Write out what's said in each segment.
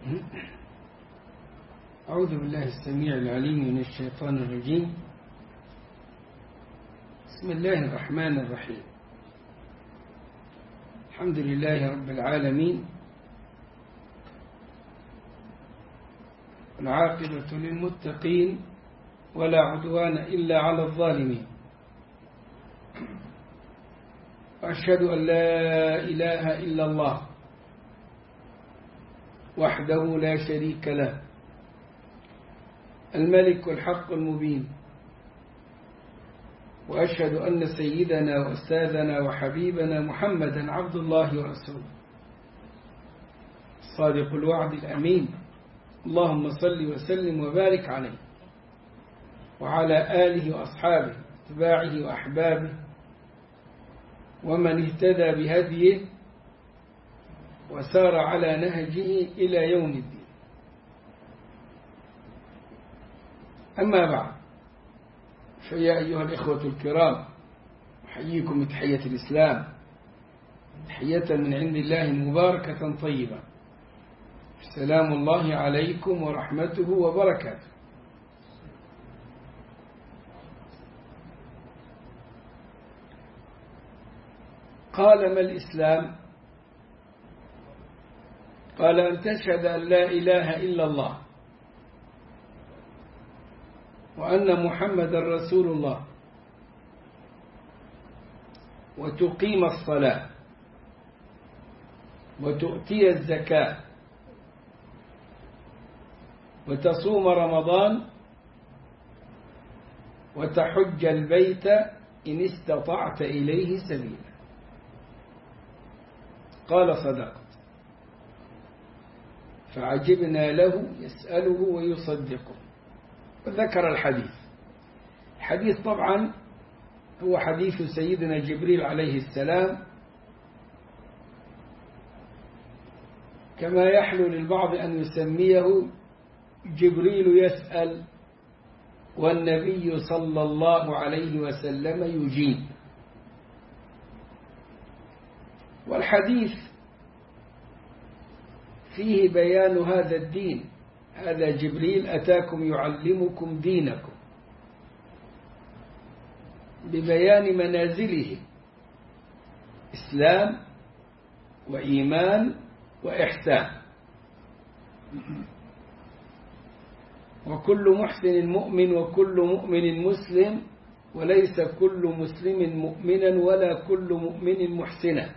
أعوذ بالله السميع العليم من الشيطان الرجيم بسم الله الرحمن الرحيم الحمد لله رب العالمين العاقبة للمتقين ولا عدوان إلا على الظالمين وأشهد أن لا إله إلا الله وحده لا شريك له الملك الحق المبين وأشهد أن سيدنا وأستاذنا وحبيبنا محمدا عبد الله ورسوله صادق الوعد الأمين اللهم صل وسلم وبارك عليه وعلى آله وأصحابه اتباعه وأحبابه ومن اهتدى بهديه وسار على نهجه إلى يوم الدين أما بعد فيا أيها الإخوة الكرام أحييكم بتحية الإسلام تحية من عند الله مباركة طيبة سلام الله عليكم ورحمته وبركاته قال ما الإسلام قال أن تشهد أن لا إله إلا الله وأن محمد رسول الله وتقيم الصلاة وتؤتي الزكاة وتصوم رمضان وتحج البيت إن استطعت إليه سبيلا قال صدقت فعجبنا له يسأله ويصدقه وذكر الحديث الحديث طبعا هو حديث سيدنا جبريل عليه السلام كما يحلو للبعض أن يسميه جبريل يسأل والنبي صلى الله عليه وسلم يجيب والحديث فيه بيان هذا الدين هذا جبريل أتاكم يعلمكم دينكم ببيان منازله إسلام وإيمان وإحسان وكل محسن مؤمن وكل مؤمن مسلم وليس كل مسلم مؤمنا ولا كل مؤمن محسنا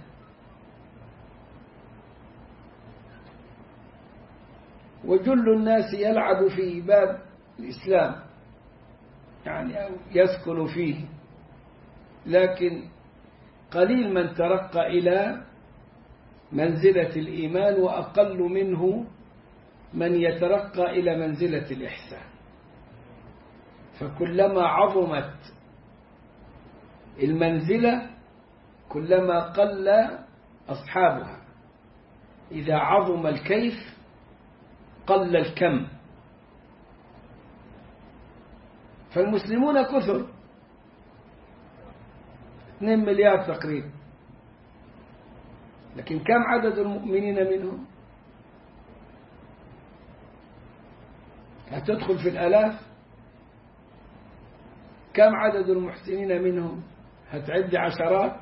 وجل الناس يلعب في باب الإسلام يعني أو يسكن فيه لكن قليل من ترقى إلى منزلة الإيمان وأقل منه من يترقى إلى منزلة الإحسان فكلما عظمت المنزلة كلما قل أصحابها إذا عظم الكيف قل الكم فالمسلمون كثر 2 مليار تقريبا لكن كم عدد المؤمنين منهم هتدخل في الآلاف كم عدد المحسنين منهم هتعد عشرات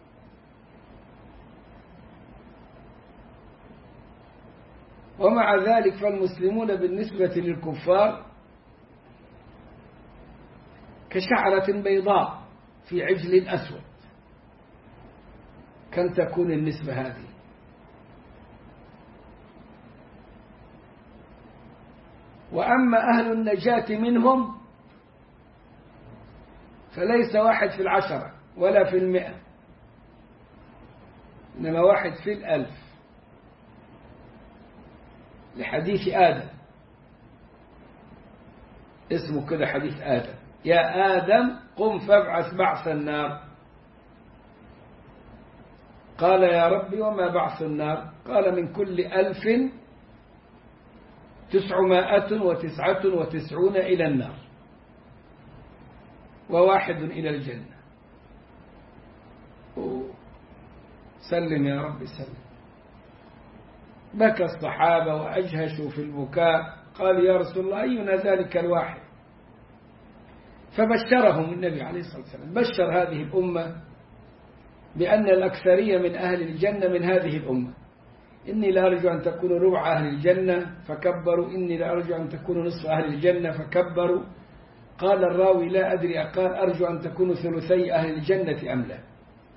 ومع ذلك فالمسلمون بالنسبة للكفار كشعرة بيضاء في عجل أسود كم تكون النسبة هذه وأما أهل النجاة منهم فليس واحد في العشرة ولا في المئة إنما واحد في الألف لحديث آدم اسمه كده حديث آدم يا آدم قم فابعث بعث النار قال يا ربي وما بعث النار قال من كل ألف تسعمائة وتسعة وتسعون إلى النار وواحد إلى الجنة سلم يا رب سلم بكى الصحابة وأجهشوا في البكاء قال يا رسول الله أينا ذلك الواحد فبشرهم النبي عليه الصلاة والسلام بشر هذه الأمة بأن الأكثرية من أهل الجنة من هذه الأمة إني لأرجو أن تكونوا ربع أهل الجنة فكبروا إني لأرجو أن تكونوا نصف أهل الجنة فكبروا قال الراوي لا أدري قال أرجو أن تكونوا ثلثي أهل الجنة أم لا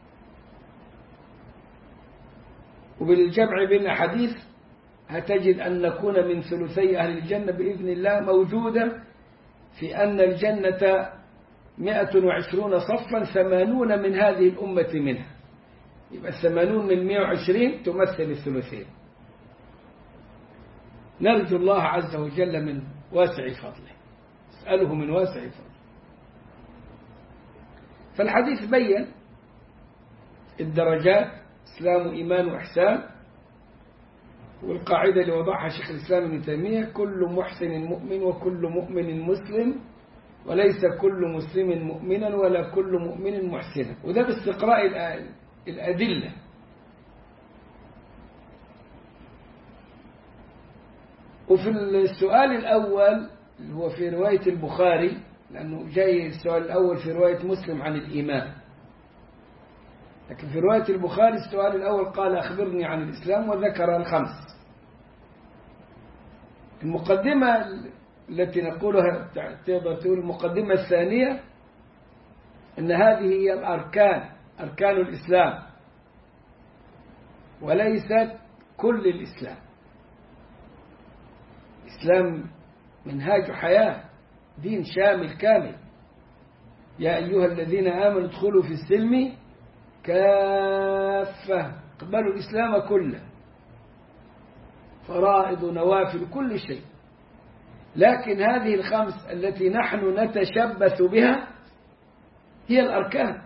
وبالجمع بين الحديث هتجد أن نكون من ثلثي أهل الجنة بإذن الله موجودة في أن الجنة 120 صفا ثمانون من هذه الأمة منها يبقى الثمانون من 120 تمثل الثلثين نرجو الله عز وجل من واسع فضله اسأله من واسع فضله فالحديث بين الدرجات إسلام وإيمان وإحسان والقاعدة اللي وضعها شيخ الإسلام ابن تيمية كل محسن مؤمن وكل مؤمن مسلم وليس كل مسلم مؤمنا ولا كل مؤمن محسنا وده باستقراء الأدلة وفي السؤال الأول اللي هو في رواية البخاري لأنه جاي السؤال الأول في رواية مسلم عن الإيمان لكن في رواية البخاري السؤال الأول قال أخبرني عن الإسلام وذكر الخمس المقدمة التي نقولها تقدر تقول المقدمة الثانية أن هذه هي الأركان أركان الإسلام وليست كل الإسلام الإسلام منهاج حياة دين شامل كامل يا أيها الذين آمنوا ادخلوا في السلم كافة اقبلوا الإسلام كله فرائض نوافل كل شيء لكن هذه الخمس التي نحن نتشبث بها هي الأركان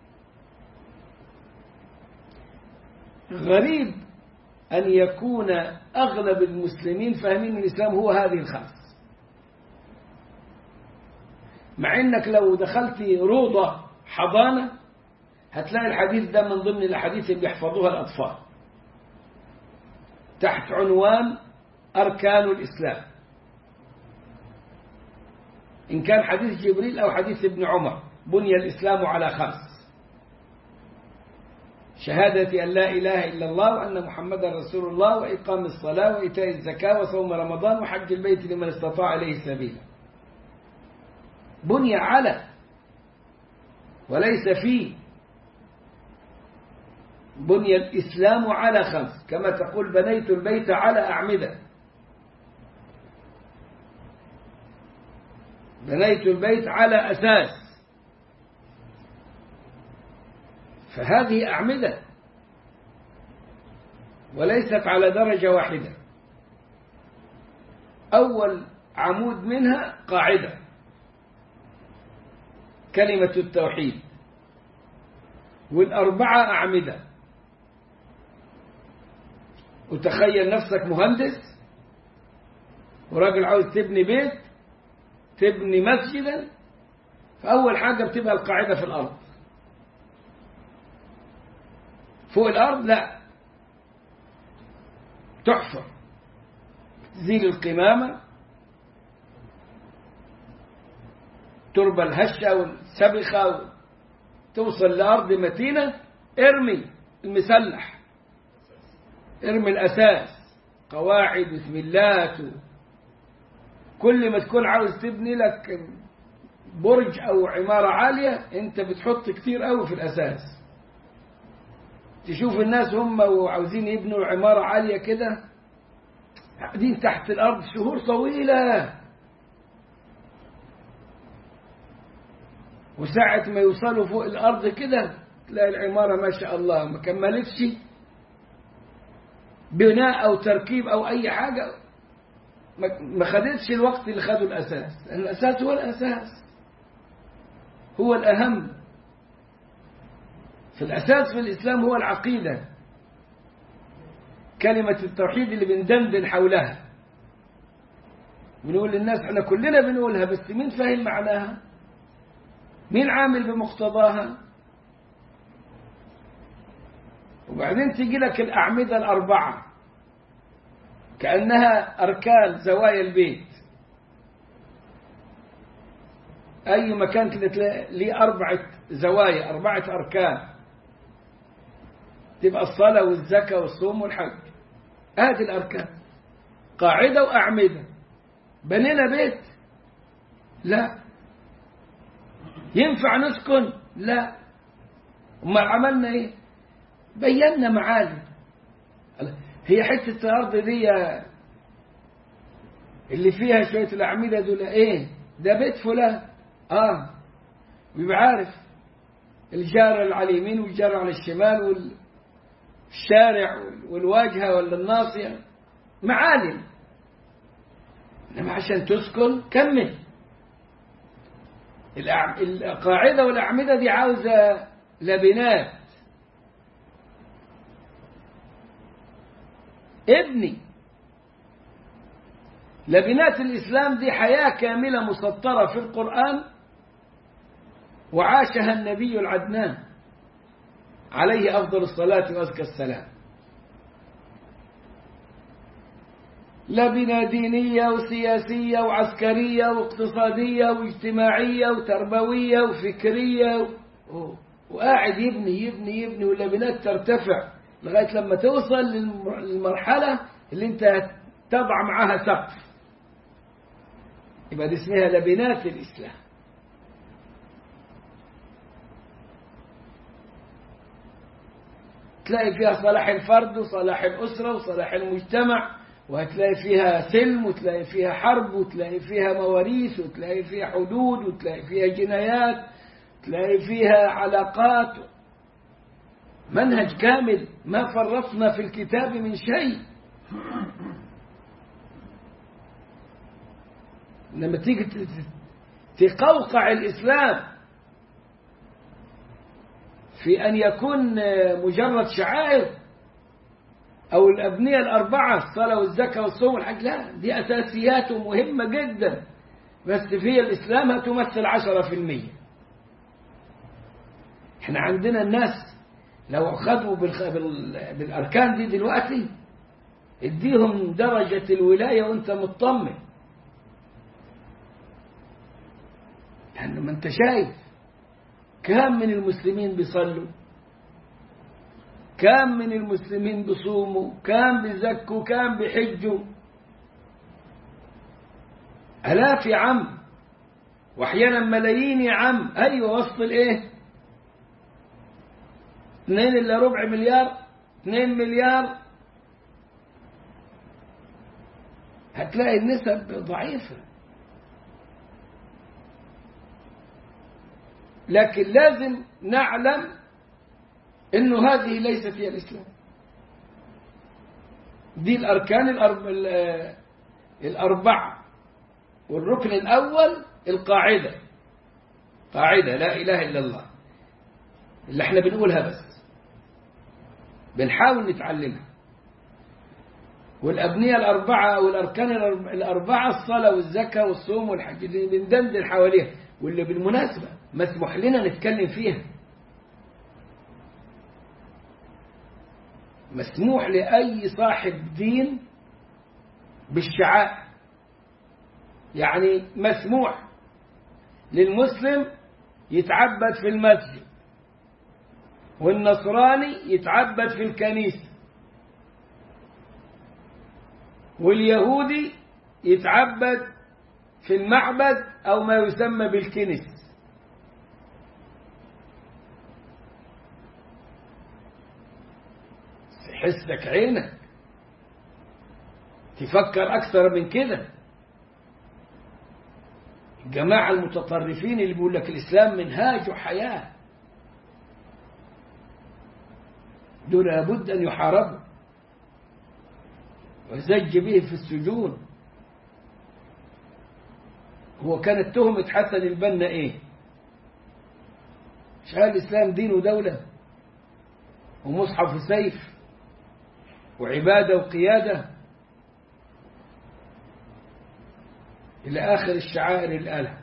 غريب أن يكون أغلب المسلمين فاهمين الإسلام هو هذه الخمس مع أنك لو دخلت روضة حضانة هتلاقي الحديث ده من ضمن الأحاديث اللي بيحفظوها الأطفال تحت عنوان أركان الإسلام إن كان حديث جبريل أو حديث ابن عمر بني الإسلام على خمس شهادة أن لا إله إلا الله وأن محمدا رسول الله وإقام الصلاة وإيتاء الزكاة وصوم رمضان وحج البيت لمن استطاع إليه سبيلا بني على وليس فيه بني الإسلام على خمس كما تقول بنيت البيت على أعمدة بنيت البيت على أساس فهذه أعمدة وليست على درجة واحدة أول عمود منها قاعدة كلمة التوحيد والأربعة أعمدة وتخيل نفسك مهندس وراجل عاوز تبني بيت تبني مسجدا فأول حاجة بتبقى القاعدة في الأرض فوق الأرض لا تحفر تزيل القمامة تربة الهشة والسبخة توصل لأرض متينة ارمي المسلح ارمي الأساس قواعد وسملات كل ما تكون عاوز تبني لك برج أو عمارة عالية أنت بتحط كتير قوي في الأساس تشوف الناس هم وعاوزين يبنوا عمارة عالية كده قاعدين تحت الأرض شهور طويلة وساعة ما يوصلوا فوق الأرض كده تلاقي العمارة ما شاء الله ما كملتش بناء أو تركيب أو أي حاجة ما خدتش الوقت اللي خدوا الأساس لأن الأساس هو الأساس هو الأهم فالأساس في الإسلام هو العقيدة كلمة التوحيد اللي بندندن حولها بنقول للناس احنا كلنا بنقولها بس مين فاهم معناها مين عامل بمقتضاها وبعدين تيجي لك الأعمدة الأربعة كأنها أركان زوايا البيت أي مكان كده تلاقي ليه أربعة زوايا أربعة أركان تبقى الصلاة والزكاة والصوم والحج هذه الأركان قاعدة وأعمدة بنينا بيت لا ينفع نسكن لا أما عملنا إيه بينا معالم هي حتة الأرض دي اللي فيها شوية الأعمدة دول إيه ده بيت فلان آه ويبقى عارف الجار اللي على اليمين والجار على الشمال والشارع والواجهة ولا الناصية معالم إنما عشان تسكن كمل القاعدة والأعمدة دي عاوزة لبنات ابني لبنات الإسلام دي حياة كاملة مسطرة في القرآن وعاشها النبي العدنان عليه أفضل الصلاة وأزكى السلام لبنة دينية وسياسية وعسكرية واقتصادية واجتماعية وتربوية وفكرية و... وقاعد يبني يبني يبني واللبنات ترتفع لغاية لما توصل للمرحلة اللي انت تضع معها سقف يبقى دي اسمها لبنات الإسلام تلاقي فيها صلاح الفرد وصلاح الأسرة وصلاح المجتمع وهتلاقي فيها سلم وتلاقي فيها حرب وتلاقي فيها مواريث وتلاقي فيها حدود وتلاقي فيها جنايات تلاقي فيها علاقات منهج كامل ما فرطنا في الكتاب من شيء لما تيجي تقوقع الإسلام في أن يكون مجرد شعائر أو الأبنية الأربعة الصلاة والزكاة والصوم والحج لا دي أساسيات مهمة جدا بس في الإسلام هتمثل عشرة في المية احنا عندنا الناس لو خدوا بالأركان دي دلوقتي اديهم درجة الولاية وانت مطمن لأن ما انت شايف كم من المسلمين بيصلوا كم من المسلمين بيصوموا كم بيزكوا كم بيحجوا آلاف يا عم وأحيانا ملايين يا عم أيوة وسط الإيه؟ اثنين إلا ربع مليار اثنين مليار هتلاقي النسب ضعيفة لكن لازم نعلم انه هذه ليست هي الاسلام دي الاركان الأرب... الاربعه والركن الاول القاعده قاعده لا اله الا الله اللي احنا بنقولها بس بنحاول نتعلمها والأبنية الأربعة أو الأركان الأربعة الصلاة والزكاة والصوم والحج اللي بندندن حواليها واللي بالمناسبة مسموح لنا نتكلم فيها مسموح لأي صاحب دين بالشعائر يعني مسموح للمسلم يتعبد في المسجد والنصراني يتعبد في الكنيسة واليهودي يتعبد في المعبد أو ما يسمى بالكنس حسك عينك تفكر أكثر من كده الجماعة المتطرفين اللي بيقول لك الإسلام منهاج وحياة دول لابد أن يحاربوا وزج به في السجون هو كانت تهمة حسن البنا ايه مش قال الإسلام دين ودولة ومصحف سيف وعبادة وقيادة إلى آخر الشعائر الآلة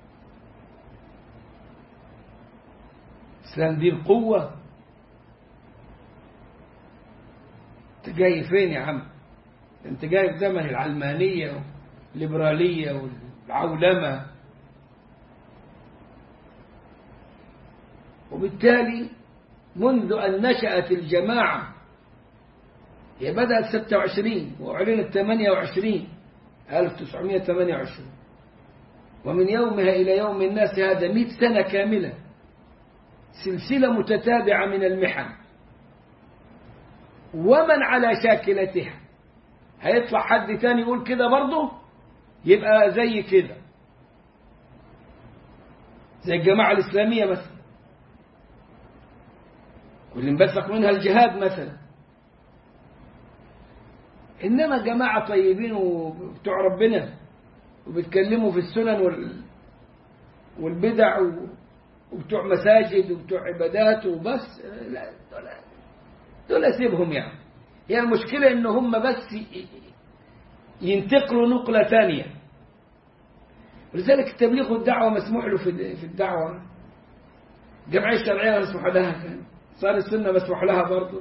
الإسلام دين قوة جاي فين يا عم انت جاي في زمن العلمانية والليبرالية والعولمة وبالتالي منذ أن نشأت الجماعة هي بدأت 26 وأعلنت 28 1928 ومن يومها إلى يوم الناس هذا 100 سنة كاملة سلسلة متتابعة من المحن ومن على شاكلتها هيطلع حد تاني يقول كده برضه يبقى زي كده زي الجماعة الإسلامية مثلا واللي انبثق منها الجهاد مثلا إنما جماعة طيبين وبتوع ربنا وبيتكلموا في السنن وال... والبدع و... وبتوع مساجد وبتوع عبادات وبس لا دول دول سيبهم يعني هي المشكلة إن هم بس ينتقلوا نقلة ثانية ولذلك التبليغ والدعوة مسموح له في الدعوة الجمعية الشرعية مسموح لها كان صار السنة مسموح لها برضه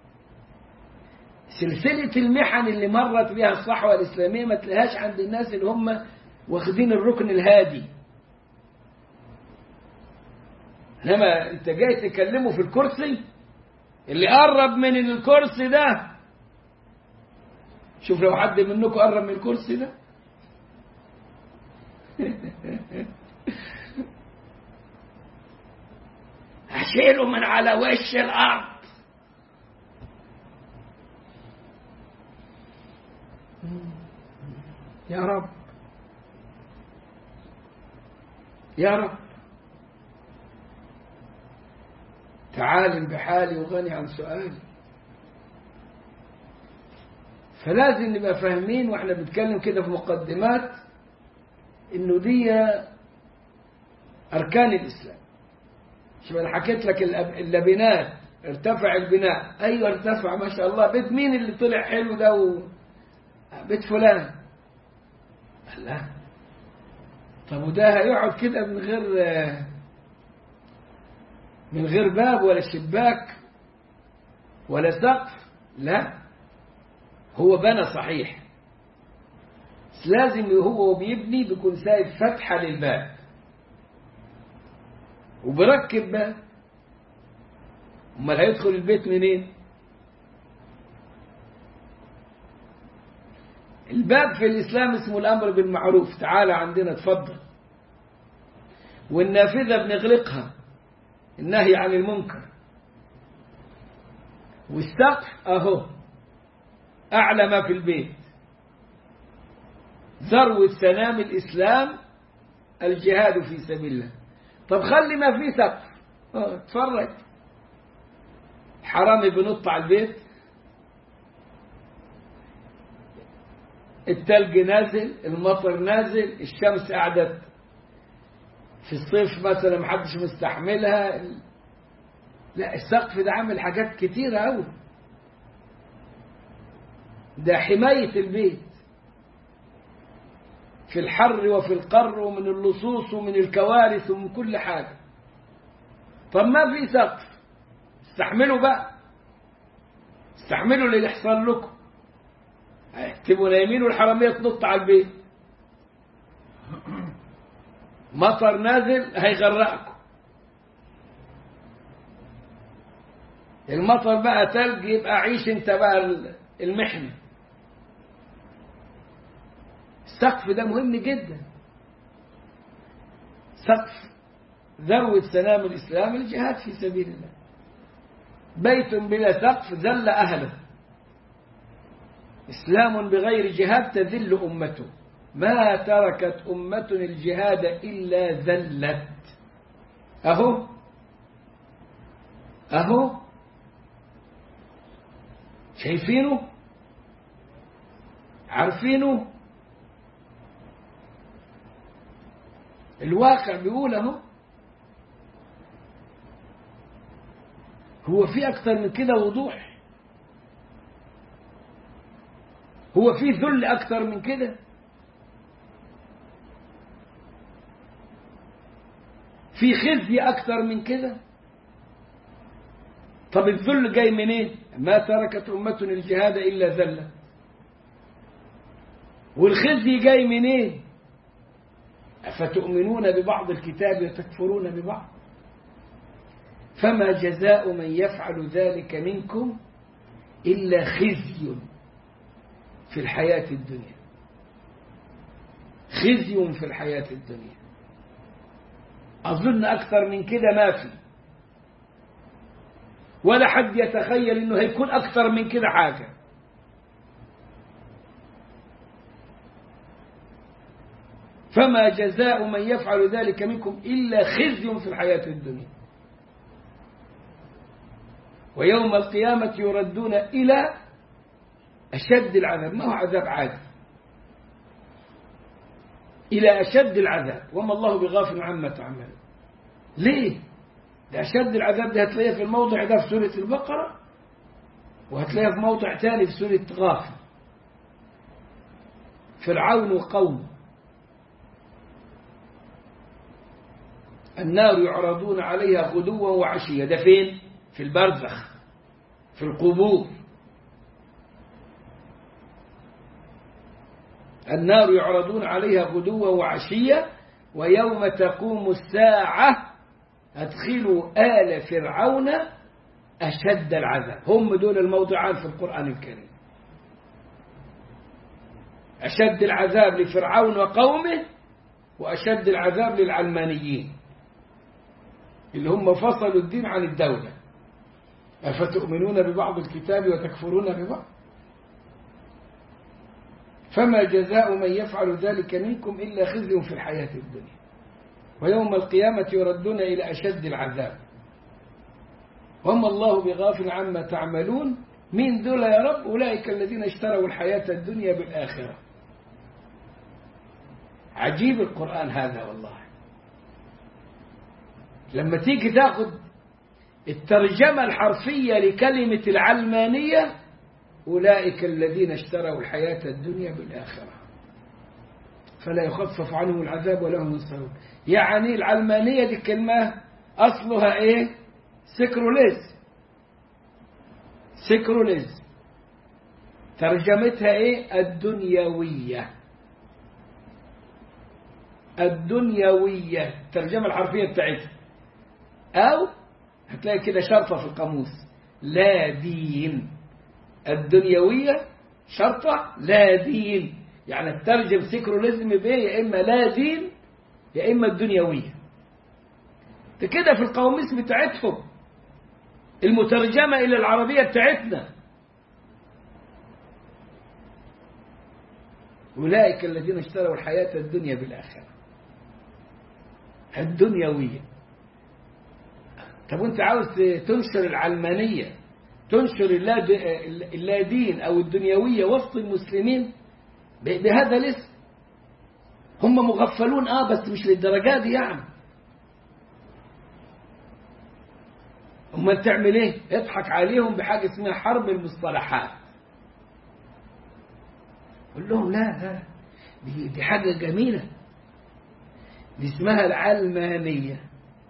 سلسلة المحن اللي مرت بها الصحوة الإسلامية ما تلاقيهاش عند الناس اللي هم واخدين الركن الهادي انما انت جاي تكلمه في الكرسي اللي قرب من الكرسي ده شوف لو حد منكم قرب من الكرسي ده هشيله من على وش الارض يا رب يا رب تعال بحالي وغني عن سؤالي فلازم نبقى فاهمين واحنا بنتكلم كده في مقدمات انه دي اركان الاسلام شوف انا حكيت لك اللبنات ارتفع البناء ايوه ارتفع ما شاء الله بيت مين اللي طلع حلو ده و... بيت فلان لا طب وده هيقعد كده من غير من غير باب ولا شباك ولا سقف لا هو بنى صحيح بس لازم هو بيبني بيكون سايب فتحة للباب وبركب باب امال هيدخل البيت منين الباب في الإسلام اسمه الأمر بالمعروف تعالى عندنا تفضل والنافذة بنغلقها النهي عن المنكر والسقف أهو أعلى ما في البيت ذروة سنام الإسلام الجهاد في سبيل الله طب خلي ما في سقف اه اتفرج حرامي بنط على البيت التلج نازل المطر نازل الشمس قعدت في الصيف مثلا محدش مستحملها لا السقف ده عامل حاجات كتيرة أوي ده حماية البيت في الحر وفي القر ومن اللصوص ومن الكوارث ومن كل حاجة طب ما في سقف استحملوا بقى استحملوا اللي يحصل لكم تبقوا نايمين والحرامية تنط على البيت مطر نازل هيغرقكم المطر بقى تلج يبقى عيش انت بقى المحنة السقف ده مهم جدا سقف ذروة سلام الإسلام الجهاد في سبيل الله بيت بلا سقف ذل أهله إسلام بغير جهاد تذل أمته ما تركت أمة الجهاد إلا ذلت أهو أهو شايفينه عارفينه الواقع بيقول اهو هو في أكثر من كده وضوح هو في ذل أكثر من كده في خزي أكثر من كده طب الذل جاي منين ما تركت أمة الجهاد إلا ذلة والخزي جاي منين أفتؤمنون ببعض الكتاب وتكفرون ببعض فما جزاء من يفعل ذلك منكم إلا خزي في الحياة الدنيا خزي في الحياة الدنيا أظن أكثر من كده ما في ولا حد يتخيل أنه هيكون أكثر من كده حاجة فما جزاء من يفعل ذلك منكم إلا خزي في الحياة الدنيا ويوم القيامة يردون إلى أشد العذاب ما هو عذاب عادي إلى أشد العذاب وما الله بغافل عما تعمل ليه ده أشد العذاب ده هتلاقيه في الموضع ده في سورة البقرة وهتلاقيه في موضع ثاني في سورة غافر فرعون وقومه النار يعرضون عليها غدوا وعشيا ده فين في البرزخ في القبور النار يعرضون عليها غدوا وعشيا ويوم تقوم الساعة أدخلوا آل فرعون أشد العذاب هم دول الموضوعات في القرآن الكريم أشد العذاب لفرعون وقومه وأشد العذاب للعلمانيين اللي هم فصلوا الدين عن الدولة أفتؤمنون ببعض الكتاب وتكفرون ببعض فما جزاء من يفعل ذلك منكم إلا خزي في الحياة الدنيا ويوم القيامة يردون إلى أشد العذاب وما الله بغافل عما تعملون من ذل يا رب أولئك الذين اشتروا الحياة الدنيا بالآخرة عجيب القرآن هذا والله لما تيجي تاخد الترجمة الحرفية لكلمة العلمانية أولئك الذين اشتروا الحياة الدنيا بالآخرة فلا يخفف عنهم العذاب ولا هم ينصرون يعني العلمانية دي كلمة أصلها إيه سكروليز سكروليز ترجمتها إيه الدنيوية الدنيوية الترجمة الحرفية بتاعتها أو هتلاقي كده شرطة في القاموس لا دين الدنيوية شرطة لا دين يعني الترجم سيكروليزم بإيه يا إما لا دين يا إما الدنيوية ده كده في القواميس بتاعتهم المترجمة إلى العربية بتاعتنا أولئك الذين اشتروا الحياة الدنيا بالآخرة الدنيوية طب وانت عاوز تنشر العلمانية تنشر اللا دين أو الدنيوية وسط المسلمين بهذا الاسم هم مغفلون اه بس مش للدرجات دي يعني امال تعمل ايه اضحك عليهم بحاجه اسمها حرب المصطلحات قول لهم لا لا دي, دي حاجه جميله دي اسمها العلمانيه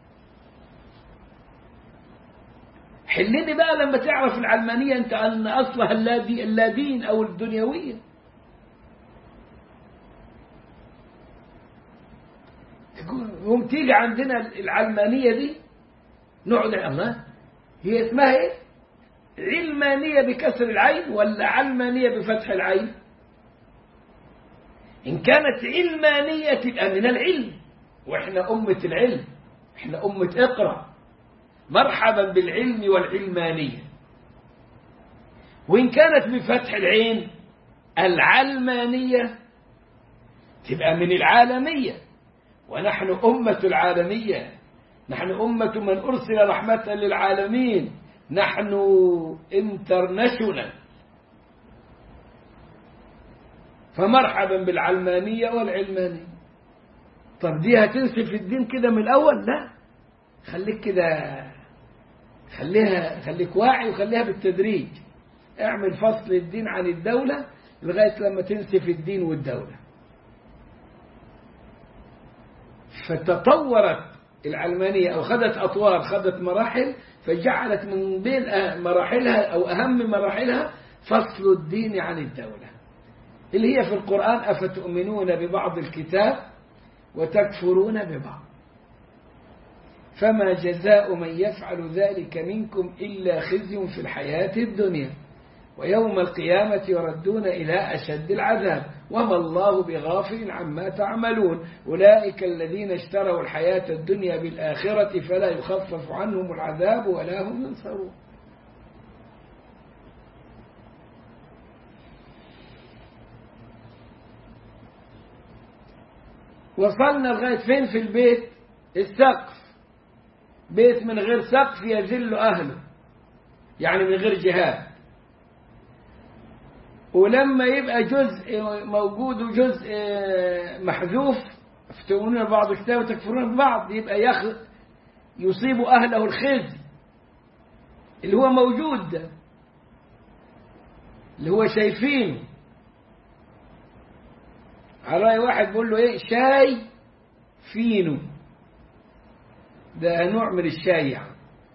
حلني بقى لما تعرف العلمانيه انت ان اصلها اللادين او الدنيويه يقوم تيجي عندنا العلمانية دي نقعد الله هي اسمها ايه علمانية بكسر العين ولا علمانية بفتح العين إن كانت علمانية تبقى من العلم وإحنا أمة العلم إحنا أمة اقرأ مرحبا بالعلم والعلمانية وإن كانت بفتح العين العلمانية تبقى من العالمية ونحن أمة العالمية نحن أمة من أرسل رحمة للعالمين نحن انترناشونال فمرحبا بالعلمانية والعلمانية طب دي هتنسف الدين كده من الأول لا خليك كده خليها خليك واعي وخليها بالتدريج اعمل فصل الدين عن الدولة لغاية لما تنسف الدين والدولة فتطورت العلمانية أو خدت أطوار خدت مراحل فجعلت من بين مراحلها أو أهم مراحلها فصل الدين عن الدولة اللي هي في القرآن أفتؤمنون ببعض الكتاب وتكفرون ببعض فما جزاء من يفعل ذلك منكم إلا خزي في الحياة الدنيا ويوم القيامة يردون إلى أشد العذاب وما الله بغافل عما تعملون أولئك الذين اشتروا الحياة الدنيا بالآخرة فلا يخفف عنهم العذاب ولا هم ينصرون وصلنا لغاية فين في البيت السقف بيت من غير سقف يذل أهله يعني من غير جهاد ولما يبقى جزء موجود وجزء محذوف تؤمنون بعض الكتاب وتكفرون ببعض يبقى يخ يصيب أهله الخزي اللي هو موجود ده اللي هو شايفينه على رأي واحد بيقول له ايه شاي فينو ده نوع من الشاي يعني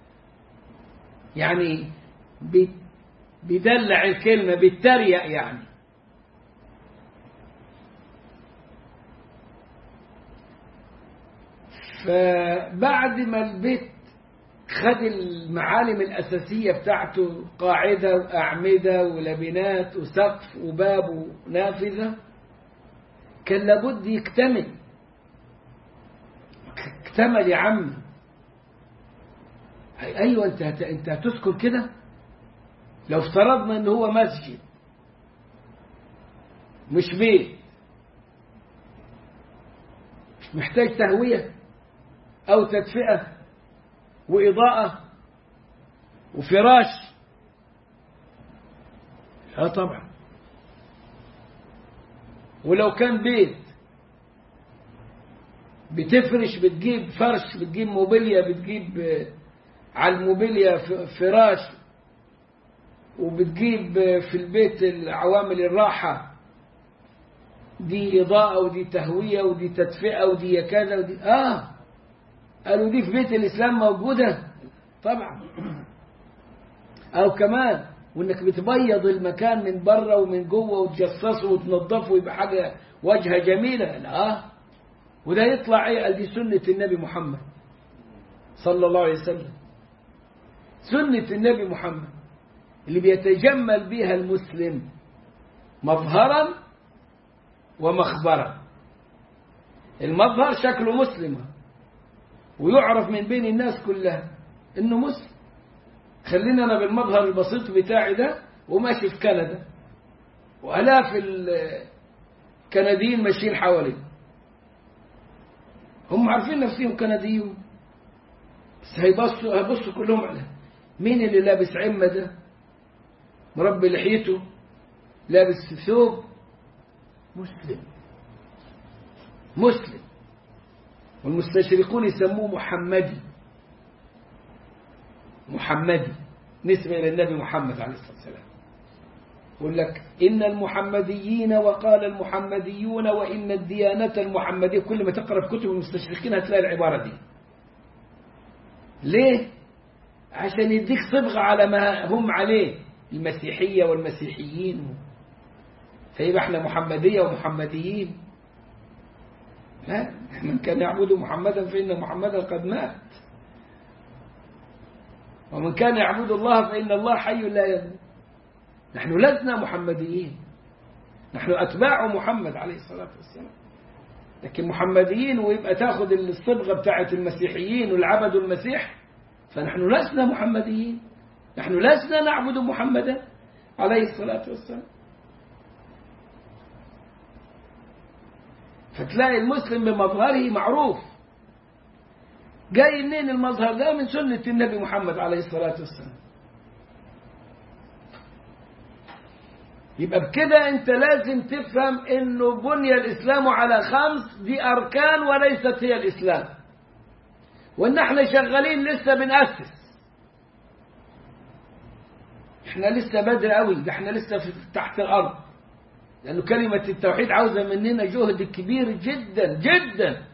يعني بيدلع الكلمة بيتريق يعني فبعد ما البيت خد المعالم الأساسية بتاعته قاعدة وأعمدة ولبنات وسقف وباب ونافذة كان لابد يكتمل اكتمل يا عم ايوه انت هت... انت هتسكن كده لو افترضنا ان هو مسجد مش بيت مش محتاج تهوية او تدفئة واضاءة وفراش اه طبعا ولو كان بيت بتفرش بتجيب فرش بتجيب موبيليا بتجيب على الموبيليا فراش وبتجيب في البيت العوامل الراحة دي إضاءة ودي تهوية ودي تدفئة ودي كذا ودي آه قالوا دي في بيت الإسلام موجودة طبعا أو كمان وانك بتبيض المكان من بره ومن جوه وتجصصه وتنظفه ويبقى حاجه واجهه جميله لا وده يطلع ايه قال دي سنه النبي محمد صلى الله عليه وسلم سنه النبي محمد اللي بيتجمل بها المسلم مظهرا ومخبرا المظهر شكله مسلم ويعرف من بين الناس كلها انه مسلم خلينا انا بالمظهر البسيط بتاعي ده وماشي في كندا والاف الكنديين ماشيين حوالي هم عارفين نفسهم كنديون بس هيبصوا هيبصوا كلهم على مين اللي لابس عمة ده مربي لحيته لابس ثوب مسلم مسلم والمستشرقون يسموه محمدي محمدي نسبة إلى النبي محمد عليه الصلاة والسلام يقول لك إن المحمديين وقال المحمديون وإن الديانة المحمدية كل ما تقرأ في كتب المستشرقين هتلاقي العبارة دي ليه؟ عشان يديك صبغة على ما هم عليه المسيحية والمسيحيين فيبقى احنا محمدية ومحمديين لا من كان يعبد محمدا فإن محمدا قد مات ومن كان يعبد الله فإن الله حي لا يموت نحن لسنا محمديين نحن أتباع محمد عليه الصلاة والسلام لكن محمديين ويبقى تاخذ الصبغة بتاعت المسيحيين والعبد المسيح فنحن لسنا محمديين نحن لسنا نعبد محمدا عليه الصلاة والسلام فتلاقي المسلم بمظهره معروف جاي منين المظهر ده من سنة النبي محمد عليه الصلاة والسلام يبقى بكده انت لازم تفهم انه بني الاسلام على خمس دي اركان وليست هي الاسلام وان احنا شغالين لسه بنأسس احنا لسه بدري قوي ده احنا لسه في تحت الارض لانه كلمة التوحيد عاوزة مننا جهد كبير جدا جدا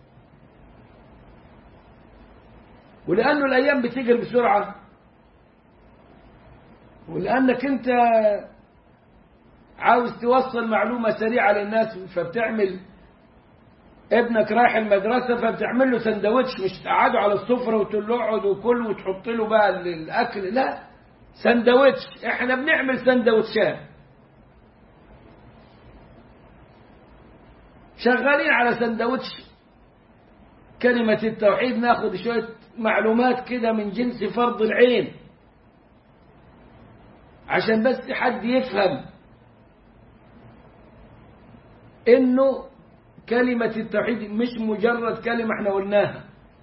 ولأنه الأيام بتجري بسرعة ولأنك أنت عاوز توصل معلومة سريعة للناس فبتعمل ابنك رايح المدرسة فبتعمل له سندوتش مش تقعده على السفرة وتقول له اقعد وكل وتحط له بقى الأكل لا سندوتش احنا بنعمل سندوتشات شغالين على سندوتش كلمة التوحيد ناخد شوية معلومات كده من جنس فرض العين عشان بس حد يفهم انه كلمة التوحيد مش مجرد كلمة احنا قلناها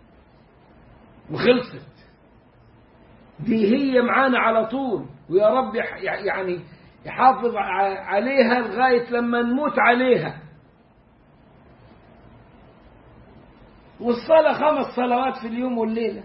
وخلصت دي هي معانا على طول ويا رب يعني يحافظ عليها لغاية لما نموت عليها والصلاة خمس صلوات في اليوم والليلة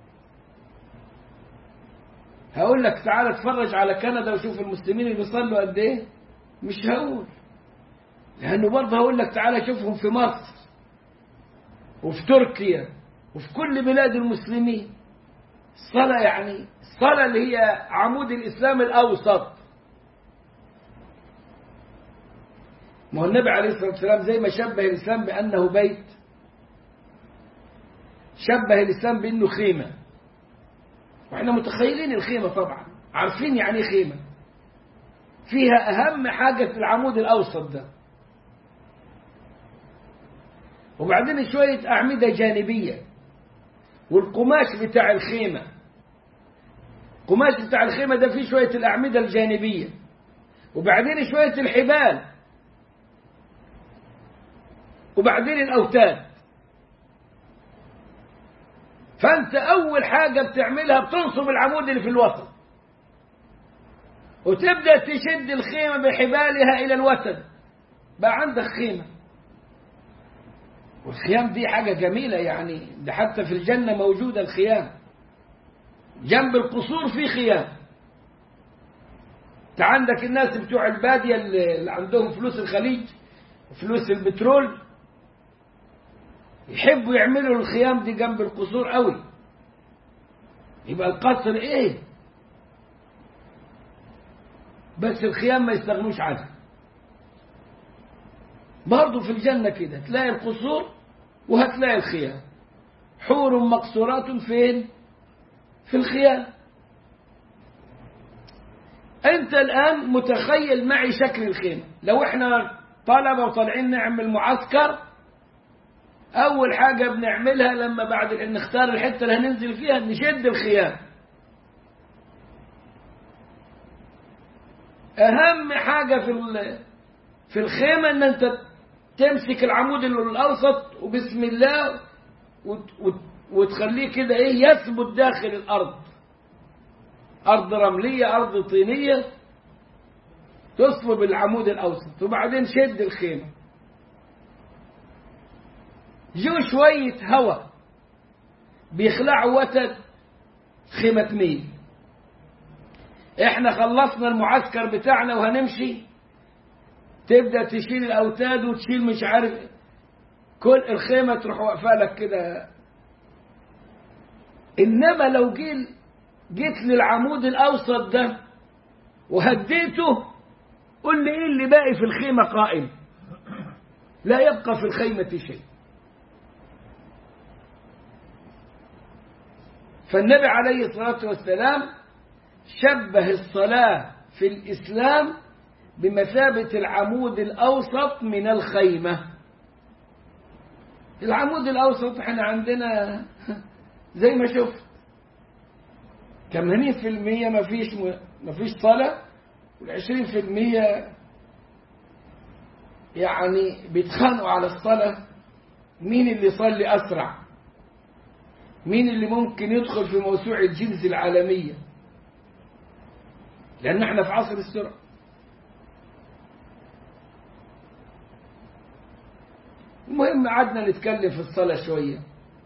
هقول لك تعالى اتفرج على كندا وشوف المسلمين اللي بيصلوا قد ايه مش هقول لانه برضه هقول لك تعالى شوفهم في مصر وفي تركيا وفي كل بلاد المسلمين الصلاة يعني الصلاة اللي هي عمود الإسلام الأوسط ما هو النبي عليه الصلاة والسلام زي ما شبه الإسلام بأنه بيت شبه الإسلام بأنه خيمة وإحنا متخيلين الخيمة طبعا عارفين يعني ايه خيمة فيها أهم حاجة في العمود الأوسط ده وبعدين شوية أعمدة جانبية والقماش بتاع الخيمة القماش بتاع الخيمة ده فيه شوية الأعمدة الجانبية وبعدين شوية الحبال وبعدين الأوتاد فأنت أول حاجة بتعملها بتنصب العمود اللي في الوسط وتبدأ تشد الخيمة بحبالها إلى الوتد بقى عندك خيمة والخيام دي حاجة جميلة يعني ده حتى في الجنة موجودة الخيام جنب القصور في خيام انت عندك الناس بتوع البادية اللي عندهم فلوس الخليج وفلوس البترول يحبوا يعملوا الخيام دي جنب القصور قوي يبقى القصر ايه بس الخيام ما يستغنوش عنها برضه في الجنة كده تلاقي القصور وهتلاقي الخيام حور مقصورات فين في الخيام انت الان متخيل معي شكل الخيمة لو احنا طلبة وطالعين نعمل معسكر اول حاجة بنعملها لما بعد نختار الحتة اللي هننزل فيها نشد الخيام اهم حاجة في في الخيمة ان انت تمسك العمود الاوسط وبسم الله وتخليه كده ايه يثبت داخل الارض ارض رملية ارض طينية تصلب العمود الاوسط وبعدين شد الخيمة جو شوية هواء بيخلعوا وتد خيمة ميل احنا خلصنا المعسكر بتاعنا وهنمشي تبدأ تشيل الأوتاد وتشيل مش عارف كل الخيمة تروح واقفة لك كده إنما لو جيت جيت للعمود الأوسط ده وهديته قل لي إيه اللي باقي في الخيمة قائم لا يبقى في الخيمة شيء فالنبي عليه الصلاة والسلام شبه الصلاة في الإسلام بمثابة العمود الأوسط من الخيمة العمود الأوسط احنا عندنا زي ما شفت كمانين في المية ما فيش ما فيش صلاة والعشرين في المية يعني بيتخانقوا على الصلاة مين اللي يصلي أسرع مين اللي ممكن يدخل في موسوعة الجنس العالمية لأن احنا في عصر السرعة المهم قعدنا نتكلم في الصلاة شوية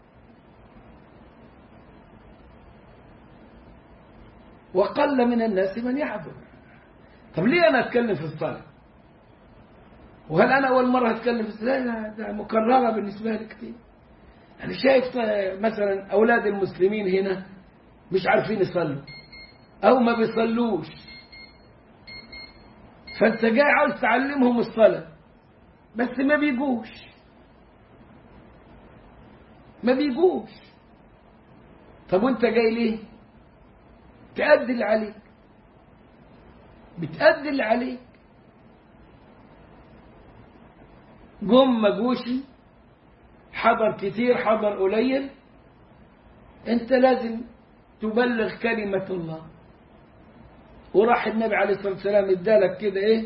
وقل من الناس من يحضر طب ليه أنا أتكلم في الصلاة وهل أنا أول مرة أتكلم في الصلاة لا ده مكررة بالنسبة لي كتير أنا شايف مثلا أولاد المسلمين هنا مش عارفين يصلوا أو ما بيصلوش فانت جاي عاوز تعلمهم الصلاة بس ما بيجوش ما بيجوش طب وانت جاي ليه تأدي اللي عليك بتأدي اللي عليك جم مجوشي حضر كتير حضر قليل انت لازم تبلغ كلمة الله وراح النبي عليه الصلاة والسلام ادالك كده ايه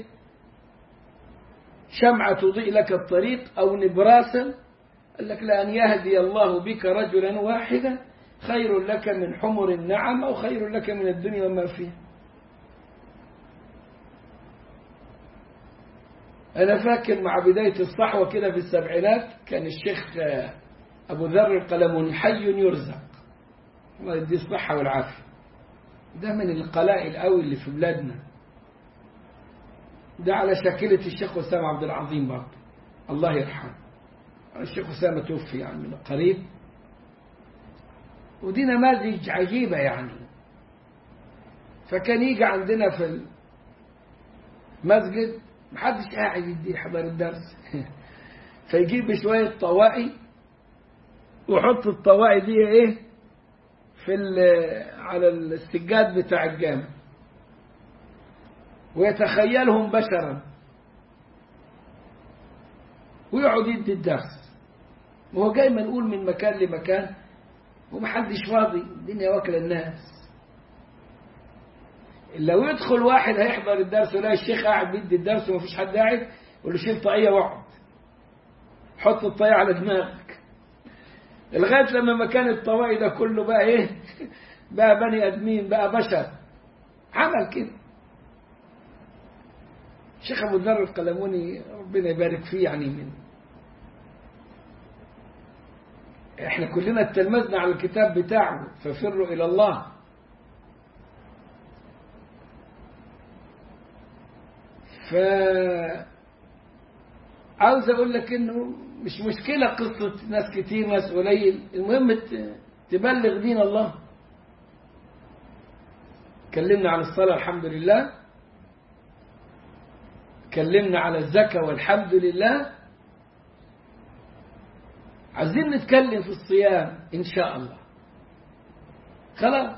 شمعة تضيء لك الطريق او نبراسا قال لك لأن يهدي الله بك رجلا واحدا خير لك من حمر النعم أو خير لك من الدنيا وما فيها أنا فاكر مع بداية الصحوة كده في السبعينات كان الشيخ أبو ذر القلمون حي يرزق الله يديه الصحة والعافية ده من القلائل قوي اللي في بلادنا ده على شاكلة الشيخ وسام عبد العظيم برضه الله يرحمه الشيخ أسامة توفي يعني من قريب ودي نماذج عجيبة يعني فكان يجي عندنا في المسجد محدش قاعد يدي يحضر الدرس فيجيب شوية طوائي ويحط الطوائي دي ايه في على السجاد بتاع الجامع ويتخيلهم بشرا ويقعد يدي الدرس وهو جاي منقول من مكان لمكان ومحدش فاضي الدنيا واكله الناس لو يدخل واحد هيحضر الدرس ويلاقي الشيخ قاعد بيدي الدرس ومفيش حد قاعد يقول له شيل طاقيه واقعد حط الطاقيه على دماغك لغايه لما مكان الطواقي ده كله بقى ايه بقى بني ادمين بقى بشر عمل كده الشيخ ابو ذر القلموني ربنا يبارك فيه يعني من احنا كلنا اتلمذنا على الكتاب بتاعه ففروا الى الله ف عاوز اقول لك انه مش مشكلة قصة ناس كتير ناس قليل المهم تبلغ دين الله اتكلمنا عن الصلاة الحمد لله اتكلمنا على الزكاة والحمد لله عايزين نتكلم في الصيام إن شاء الله خلاص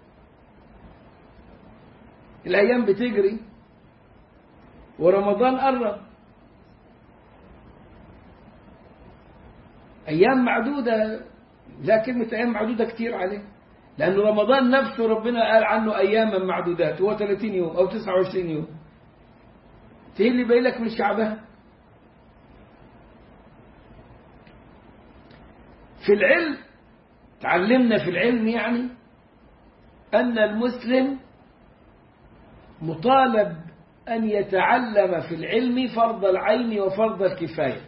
الأيام بتجري ورمضان قرب أيام معدودة لا كلمة أيام معدودة كتير عليه لأن رمضان نفسه ربنا قال عنه أياما معدودات هو 30 يوم أو 29 يوم تهي اللي باين لك من شعبها في العلم تعلمنا في العلم يعني أن المسلم مطالب أن يتعلم في العلم فرض العين وفرض الكفاية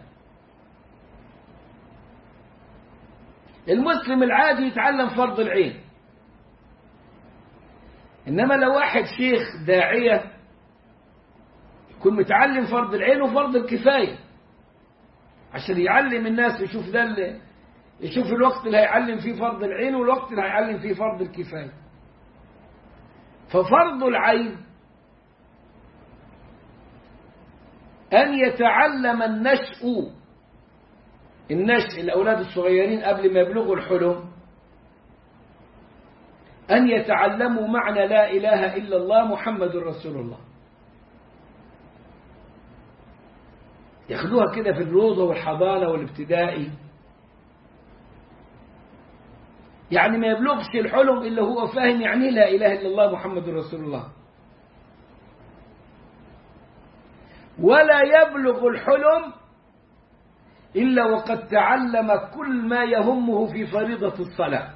المسلم العادي يتعلم فرض العين إنما لو واحد شيخ داعية يكون متعلم فرض العين وفرض الكفاية عشان يعلم الناس يشوف ده اللي يشوف الوقت اللي هيعلم فيه فرض العين والوقت اللي هيعلم فيه فرض الكفاية ففرض العين أن يتعلم النشء النشء الأولاد الصغيرين قبل ما يبلغوا الحلم أن يتعلموا معنى لا إله إلا الله محمد رسول الله ياخدوها كده في الروضة والحضانة والابتدائي يعني ما يبلغش الحلم إلا هو فاهم يعني لا إله إلا الله محمد رسول الله ولا يبلغ الحلم إلا وقد تعلم كل ما يهمه في فريضة الصلاة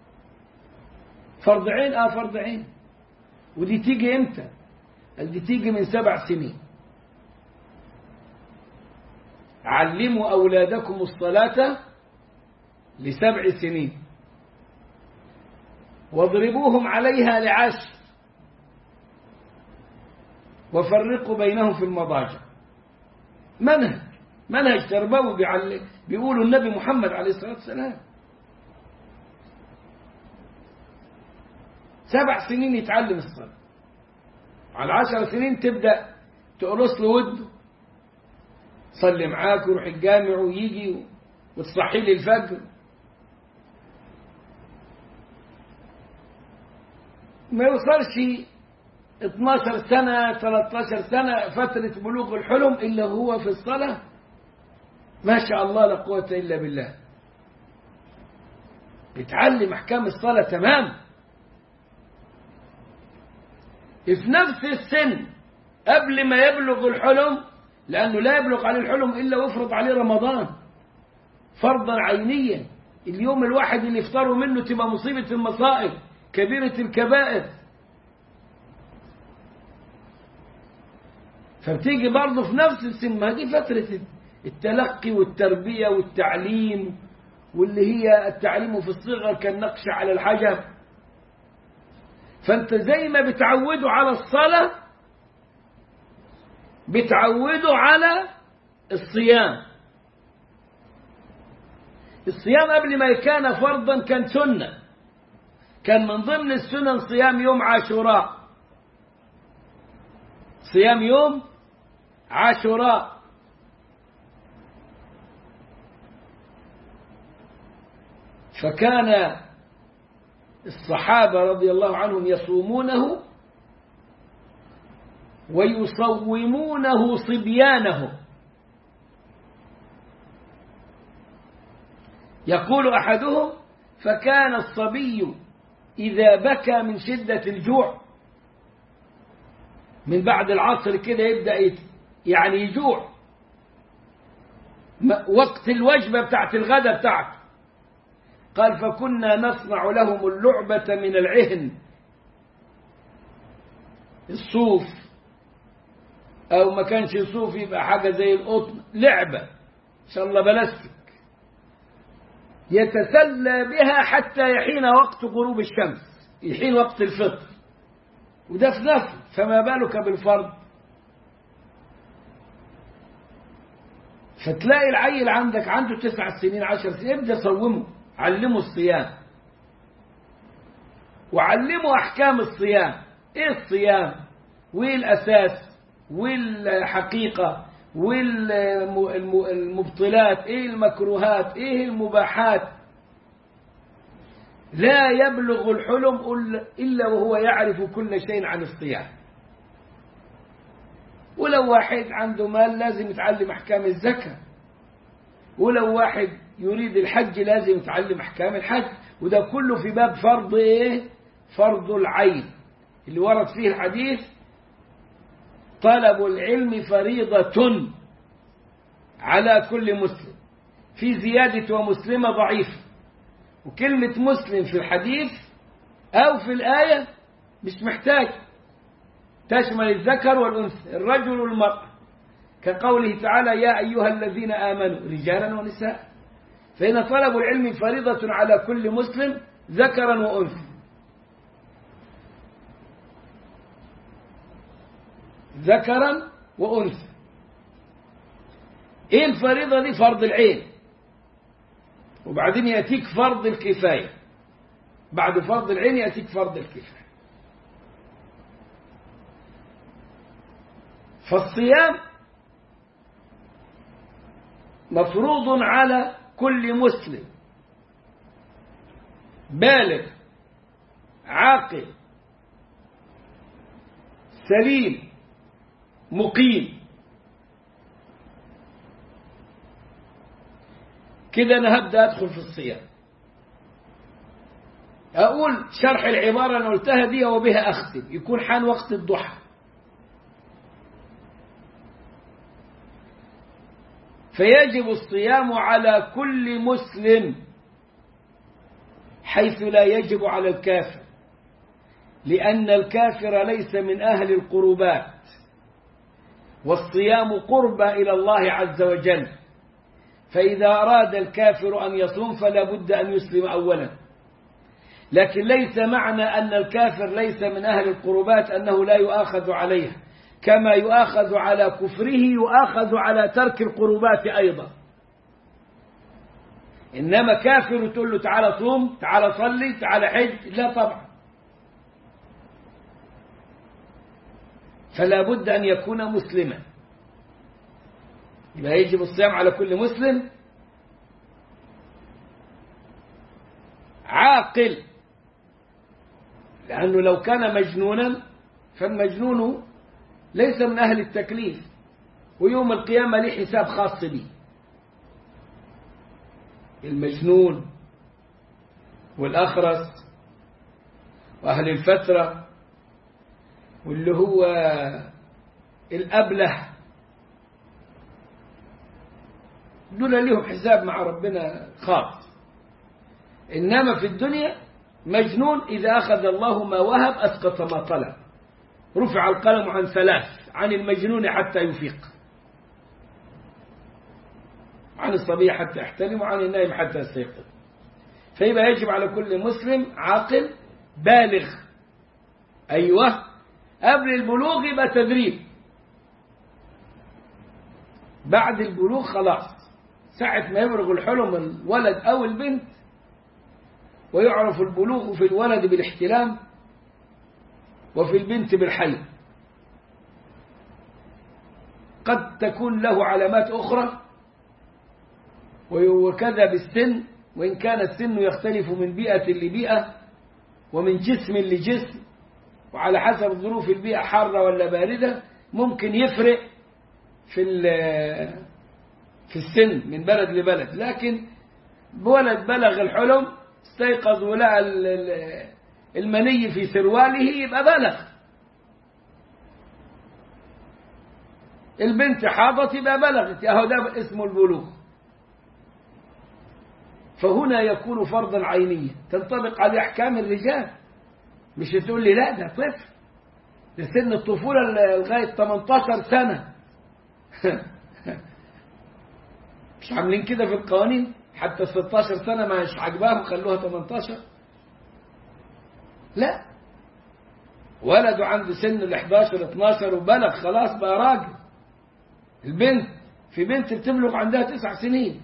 فرض عين آه فرض عين ودي تيجي إمتى دي تيجي من سبع سنين علموا أولادكم الصلاة لسبع سنين واضربوهم عليها لعشر وفرقوا بينهم في المضاجع منهج منهج تربوي بيقولوا النبي محمد عليه الصلاة والسلام سبع سنين يتعلم الصلاة على عشر سنين تبدأ تقرص له وده صلي معاك ويروح الجامع ويجي وتصحي لي الفجر ما يوصلش 12 سنة 13 سنة فترة بلوغ الحلم إلا هو في الصلاة ما شاء الله لا قوة إلا بالله بيتعلم أحكام الصلاة تمام في نفس السن قبل ما يبلغ الحلم لأنه لا يبلغ عليه الحلم إلا ويفرض عليه رمضان فرضا عينيا اليوم الواحد اللي يفطروا منه تبقى مصيبة المصائب كبيرة الكبائر فبتيجي برضه في نفس السن ما دي فترة التلقي والتربية والتعليم واللي هي التعليم في الصغر كالنقش على الحجر فانت زي ما بتعوده على الصلاة بتعوده على الصيام الصيام قبل ما كان فرضا كان سنة كان من ضمن السنن صيام يوم عاشوراء صيام يوم عاشوراء فكان الصحابة رضي الله عنهم يصومونه ويصومونه صبيانهم يقول أحدهم فكان الصبي إذا بكى من شدة الجوع من بعد العصر كده يبدأ يعني يجوع وقت الوجبة بتاعت الغداء بتاعته قال فكنا نصنع لهم اللعبة من العهن الصوف أو ما كانش صوف يبقى حاجة زي القطن لعبة إن شاء الله بلاستيك يتسلى بها حتى يحين وقت غروب الشمس يحين وقت الفطر وده في نفل فما بالك بالفرض فتلاقي العيل عندك عنده تسع سنين عشر سنين ابدأ صومه علمه الصيام وعلمه أحكام الصيام إيه الصيام وإيه الأساس والحقيقة والمبطلات إيه المكروهات إيه المباحات لا يبلغ الحلم إلا وهو يعرف كل شيء عن الصيام ولو واحد عنده مال لازم يتعلم أحكام الزكاة ولو واحد يريد الحج لازم يتعلم أحكام الحج وده كله في باب فرض إيه؟ فرض العين اللي ورد فيه الحديث طلب العلم فريضة على كل مسلم في زيادة ومسلمة ضعيفة وكلمة مسلم في الحديث أو في الآية مش محتاج تشمل الذكر والأنثى الرجل والمرأة كقوله تعالى يا أيها الذين آمنوا رجالا ونساء فإن طلب العلم فريضة على كل مسلم ذكرا وأنثى ذكرا وأنثى إيه الفريضة دي فرض العين وبعدين يأتيك فرض الكفاية بعد فرض العين يأتيك فرض الكفاية فالصيام مفروض على كل مسلم بالغ عاقل سليم مقيم كده أنا هبدأ أدخل في الصيام أقول شرح العبارة أنا قلتها دي وبها أختم يكون حان وقت الضحى فيجب الصيام على كل مسلم حيث لا يجب على الكافر لأن الكافر ليس من أهل القربات والصيام قربى إلى الله عز وجل فإذا أراد الكافر أن يصوم فلا بد أن يسلم أولا لكن ليس معنى أن الكافر ليس من أهل القربات أنه لا يؤاخذ عليها كما يؤاخذ على كفره يؤاخذ على ترك القربات أيضا إنما كافر تقول له تعالى صوم تعالى صلي تعالى حج لا طبعا فلا بد أن يكون مسلما يبقى يجب الصيام على كل مسلم عاقل لأنه لو كان مجنونا فالمجنون ليس من أهل التكليف ويوم القيامة له حساب خاص به المجنون والأخرس وأهل الفترة واللي هو الأبله دول لهم حساب مع ربنا خاص إنما في الدنيا مجنون إذا أخذ الله ما وهب أسقط ما طلب رفع القلم عن ثلاث عن المجنون حتى يفيق عن الصبي حتى يحتلم وعن النائم حتى يستيقظ فيبقى يجب على كل مسلم عاقل بالغ أيوة قبل البلوغ يبقى تدريب بعد البلوغ خلاص ساعة ما يبلغ الحلم الولد أو البنت ويعرف البلوغ في الولد بالاحتلام وفي البنت بالحي قد تكون له علامات أخرى وكذا بالسن وإن كان السن يختلف من بيئة لبيئة ومن جسم لجسم وعلى حسب ظروف البيئة حارة ولا باردة ممكن يفرق في في السن من بلد لبلد لكن ولد بلغ الحلم استيقظ ولقى المني في سرواله يبقى بلغ البنت حاضت يبقى بلغت اهو ده اسمه البلوغ فهنا يكون فرضا عينيا تنطبق عليه احكام الرجال مش تقول لي لا ده طفل ده سن الطفوله لغايه 18 سنه مش عاملين كده في القوانين حتى 16 سنة مش عجباهم خلوها 18 لا ولده عنده سن ال 11 12 وبلغ خلاص بقى راجل البنت في بنت بتبلغ عندها تسع سنين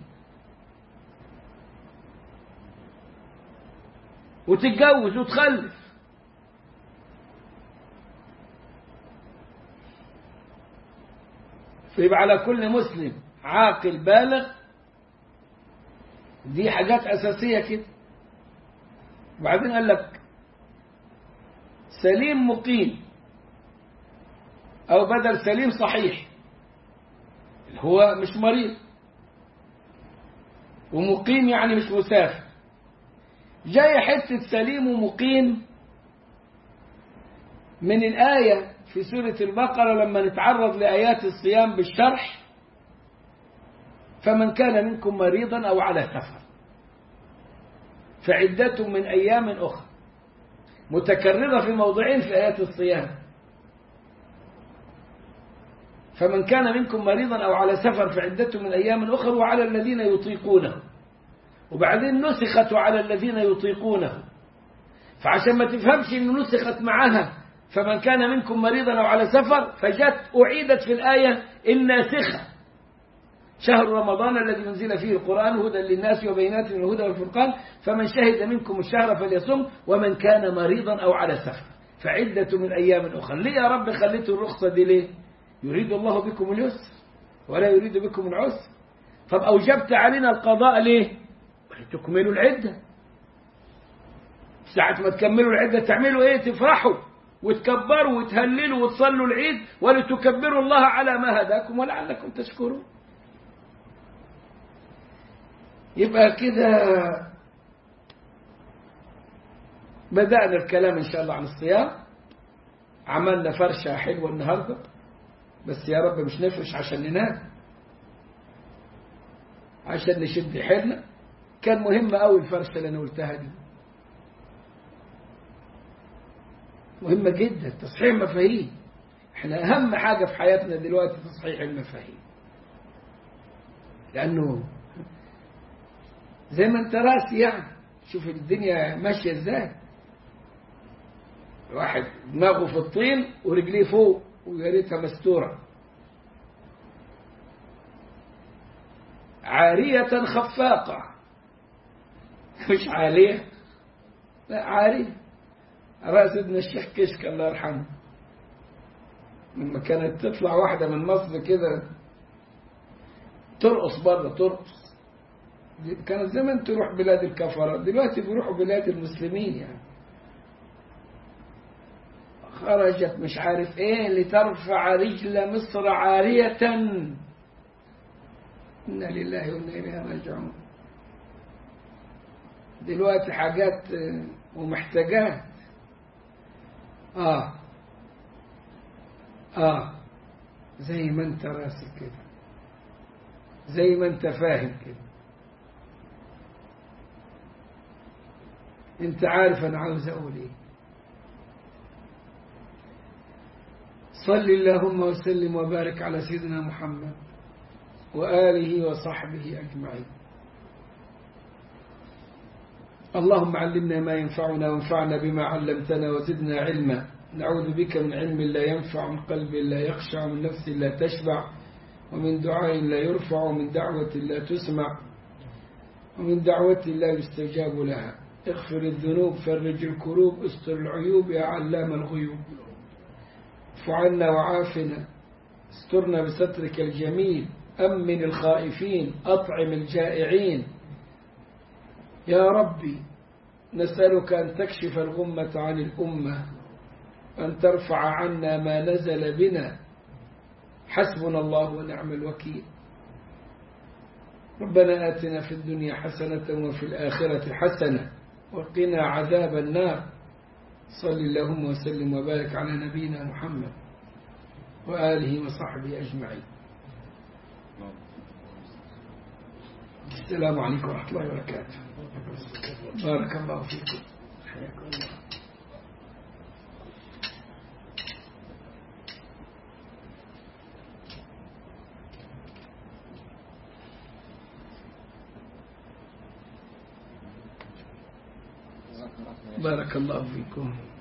وتتجوز وتخلف فيبقى على كل مسلم عاقل بالغ دي حاجات أساسية كده وبعدين قال لك سليم مقيم أو بدل سليم صحيح هو مش مريض ومقيم يعني مش مسافر جاي حتة سليم ومقيم من الآية في سورة البقرة لما نتعرض لآيات الصيام بالشرح فمن كان منكم مريضا أو على سفر فعدة من أيام أخرى متكررة في موضعين في آيات الصيام فمن كان منكم مريضا أو على سفر فعدة من أيام أخرى وعلى الذين يطيقونه وبعدين نسخت على الذين يطيقونه فعشان ما تفهمش أنه نسخت معها فمن كان منكم مريضا أو على سفر فجت أعيدت في الآية الناسخة شهر رمضان الذي انزل فيه القرآن هدى للناس وبينات من الهدى والفرقان فمن شهد منكم الشهر فليصم ومن كان مريضا أو على سفر فعدة من أيام أخرى ليه يا رب خليته الرخصة دي ليه يريد الله بكم اليسر ولا يريد بكم العسر طب أوجبت علينا القضاء ليه تكملوا العدة ساعة ما تكملوا العدة تعملوا ايه تفرحوا وتكبروا وتهللوا وتصلوا العيد ولتكبروا الله على ما هداكم ولعلكم تشكرون يبقى كده بدأنا الكلام إن شاء الله عن الصيام عملنا فرشة حلوة النهاردة بس يا رب مش نفرش عشان ننام عشان نشد حيلنا كان مهم قوي الفرشة اللي أنا قلتها دي مهمة جدا تصحيح مفاهيم احنا أهم حاجة في حياتنا دلوقتي تصحيح المفاهيم لأنه زي ما انت راسي يعني شوف الدنيا ماشية ازاي واحد دماغه في الطين ورجليه فوق ويا ريتها مستورة عارية خفاقة مش عالية لا عارية رأس ابن الشيخ كشك الله يرحمه لما كانت تطلع واحدة من مصر كده ترقص بره ترقص كانت زمان تروح بلاد الكفرة دلوقتي بيروحوا بلاد المسلمين يعني خرجت مش عارف ايه لترفع رجل مصر عارية إنا لله وإنا إليه راجعون دلوقتي حاجات ومحتاجات آه آه زي ما أنت راسك كده زي ما أنت فاهم كده أنت عارف أنا عاوز أقول إيه صل اللهم وسلم وبارك على سيدنا محمد وآله وصحبه أجمعين اللهم علمنا ما ينفعنا وانفعنا بما علمتنا وزدنا علما نعوذ بك من علم لا ينفع من قلب لا يخشع من نفس لا تشبع ومن دعاء لا يرفع ومن دعوة لا تسمع ومن دعوة لا يستجاب لها اغفر الذنوب فرج الكروب استر العيوب يا علام الغيوب اعف عنا وعافنا استرنا بسترك الجميل أمن الخائفين أطعم الجائعين يا ربي نسألك أن تكشف الغمة عن الأمة أن ترفع عنا ما نزل بنا حسبنا الله ونعم الوكيل ربنا آتنا في الدنيا حسنة وفي الآخرة حسنة وقنا عذاب النار صل اللهم وسلم وبارك على نبينا محمد وآله وصحبه أجمعين السلام عليكم ورحمة الله وبركاته بارك الله فيكم حياكم الله بارك الله فيكم